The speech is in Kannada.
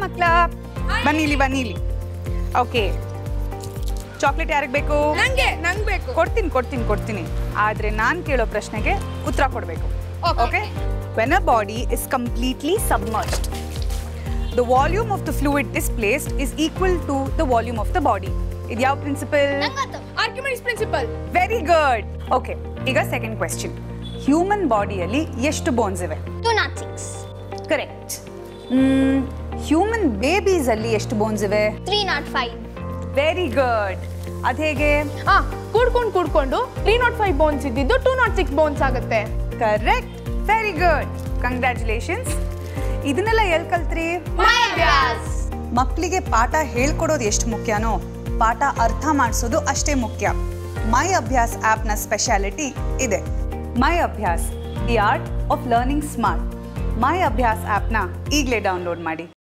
ಮಕ್ಳ ಬನ್ನಿ ಇಲ್ಲಿ ಬನ್ನಿ ಇಲ್ಲಿ ಓಕೆ ಚಾಕ್ಲೇಟ್ ಯಾರಿಗೆ ಬೇಕು ನಂಗೆ ನಂಗ್ ಬೇಕು ಕೊಡ್ತೀನಿ ಕೊಡ್ತೀನಿ ಕೊಡ್ತೀನಿ ಆದ್ರೆ ನಾನು ಕೇಳೋ ಪ್ರಶ್ನೆಗೆ ಉತ್ತರ ಕೊಡಬೇಕು Okay. Okay when a body is completely submersed the volume of the fluid displaced is equal to the volume of the body ಇದು ಯಾವ principle arguments principle very good okay ಈಗ ಸೆಕೆಂಡ್ ಕ್ವೆಶ್ಚನ್ ಹ್ಯೂಮನ್ ಬಾಡಿಯಲ್ಲಿ ಎಷ್ಟು ಬೋನ್ಸ್ ಇವೆ two nought six correct human babies ಅಲ್ಲಿ ಎಷ್ಟು ಬೋನ್ಸ್ ಇವೆ three nought five very good ಅದ್ ಹೇಗೆ ಹಾ ಕೂಡ್ಕೊಂಡು ಕೂಡ್ಕೊಂಡು ತ್ರೀ ನಾಟ್ ಫೈವ್ ಬೋನ್ಸ್ ಇದ್ದಿದ್ದು ಟೂ ನಾಟ್ ಸಿಕ್ಸ್ ಬೋನ್ಸ್ ಆಗುತ್ತೆ ಕರೆಕ್ಟ್ ವೆರಿ ಗುಡ್ ಕಂಗ್ರ್ಯಾಚುಲೇಷನ್ಸ್ ಇದನ್ನೆಲ್ಲ ಎಲ್ಲಿ ಕಲ್ತ್ರಿ ಮೈ ಅಭ್ಯಾಸ್ ಮಕ್ಕಳಿಗೆ ಪಾಠ ಹೇಳ್ಕೊಡೋದು ಎಷ್ಟು ಮುಖ್ಯನೋ ಪಾಠ ಅರ್ಥ ಮಾಡಿಸೋದು ಅಷ್ಟೇ ಮುಖ್ಯ ಮೈ ಅಭ್ಯಾಸ್ ಆ್ಯಪ್ನ ಸ್ಪೆಷಾಲಿಟಿ ಇದೆ my Abhyas the art of learning smart my Abhyas ಆ್ಯಪ್ನ ಈಗಲೇ ಡೌನ್ಲೋಡ್ ಮಾಡಿ